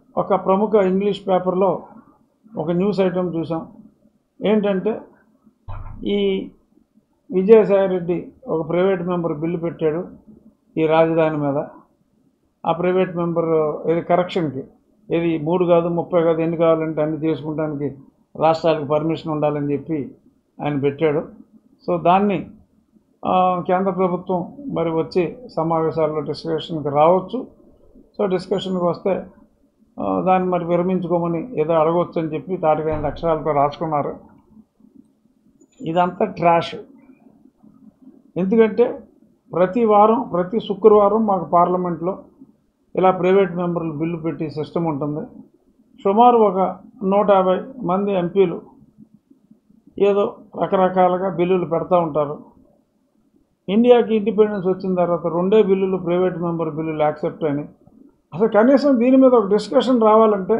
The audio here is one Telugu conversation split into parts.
ఒక ప్రముఖ ఇంగ్లీష్ పేపర్లో ఒక న్యూస్ ఐటమ్ చూసాం ఏంటంటే ఈ విజయసాయిరెడ్డి ఒక ప్రైవేట్ మెంబర్ బిల్లు పెట్టాడు ఈ రాజధాని మీద ఆ ప్రైవేట్ మెంబర్ ఇది కరెక్షన్కి ఇది మూడు కాదు ముప్పై కాదు ఎన్ని కావాలంటే అన్ని చేసుకుంటానికి రాష్ట్రాలకు పర్మిషన్ ఉండాలని చెప్పి ఆయన పెట్టాడు సో దాన్ని ఆ, కేంద్ర ప్రభుత్వం మరి వచ్చి సమావేశాల్లో డిస్కషన్కి రావచ్చు సో డిస్కషన్కి వస్తే ఆ, దాన్ని మరి విరమించుకోమని ఏదో అడగవచ్చు అని చెప్పి తాటికైన అక్షరాలతో రాసుకున్నారు ఇదంతా ట్రాష్ ఎందుకంటే ప్రతి వారం ప్రతి శుక్రవారం మాకు పార్లమెంట్లో ఇలా ప్రైవేట్ మెంబర్లు బిల్లు పెట్టి సిస్టమ్ ఉంటుంది సుమారు ఒక నూట యాభై మంది ఎంపీలు ఏదో రకరకాలుగా బిల్లులు పెడతా ఉంటారు ఇండియాకి ఇండిపెండెన్స్ వచ్చిన తర్వాత రెండే బిల్లులు ప్రైవేట్ మెంబర్ బిల్లులు యాక్సెప్ట్ అని అసలు కనీసం దీని మీద ఒక డిస్కషన్ రావాలంటే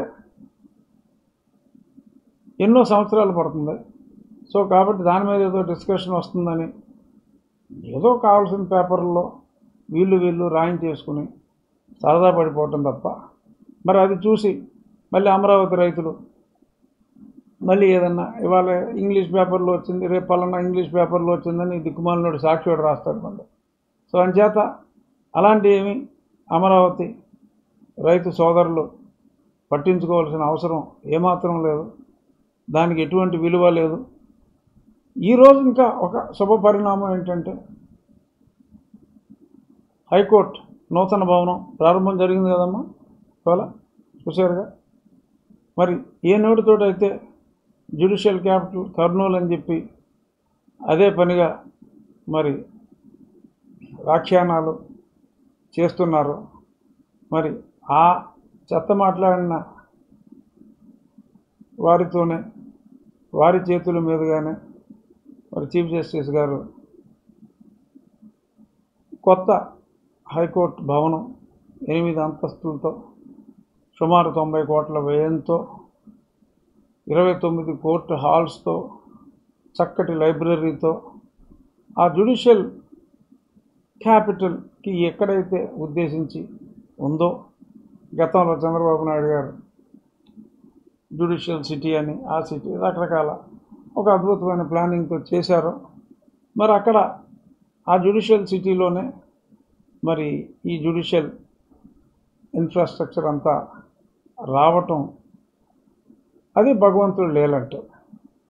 ఎన్నో సంవత్సరాలు పడుతుంది సో కాబట్టి దాని మీద ఏదో డిస్కషన్ వస్తుందని ఏదో కావాల్సిన పేపర్లో వీళ్ళు వీళ్ళు రాయించేసుకుని సరదా పడిపోవటం తప్ప మరి అది చూసి మళ్ళీ అమరావతి రైతులు మళ్ళీ ఏదన్నా ఇవాళ ఇంగ్లీష్ పేపర్లో వచ్చింది రేపు పలానా ఇంగ్లీష్ పేపర్లో వచ్చిందని దిక్కుమాలినోడు సాక్షివాడు రాస్తాడు మళ్ళీ సో అంచేత అలాంటి ఏమి అమరావతి రైతు సోదరులు పట్టించుకోవాల్సిన అవసరం ఏమాత్రం లేదు దానికి ఎటువంటి విలువ లేదు ఈరోజు ఇంకా ఒక శుభ పరిణామం ఏంటంటే హైకోర్టు నూతన భవనం ప్రారంభం జరిగింది కదమ్మా ఇవాళ చూశారుగా మరి ఏ నోటితోటైతే జ్యుడిషియల్ క్యాపిటల్ కర్నూలు అని చెప్పి అదే పనిగా మరి వ్యాఖ్యానాలు చేస్తున్నారు మరి ఆ చెత్త మాట్లాడిన వారితోనే వారి చేతుల మీదుగానే మరి చీఫ్ జస్టిస్ గారు కొత్త హైకోర్టు భవనం ఎనిమిది అంతస్తులతో సుమారు తొంభై కోట్ల వ్యయంతో ఇరవై తొమ్మిది కోర్టు హాల్స్తో చక్కటి లైబ్రరీతో ఆ జ్యుడిషియల్ క్యాపిటల్కి ఎక్కడైతే ఉద్దేశించి ఉందో గతంలో చంద్రబాబు నాయుడు గారు జ్యుడిషియల్ సిటీ అని ఆ సిటీ రకరకాల ఒక అద్భుతమైన ప్లానింగ్తో చేశారు మరి అక్కడ ఆ జ్యుడిషియల్ సిటీలోనే మరి ఈ జ్యుడిషియల్ ఇన్ఫ్రాస్ట్రక్చర్ అంతా రావటం అది భగవంతుడు లేలంటే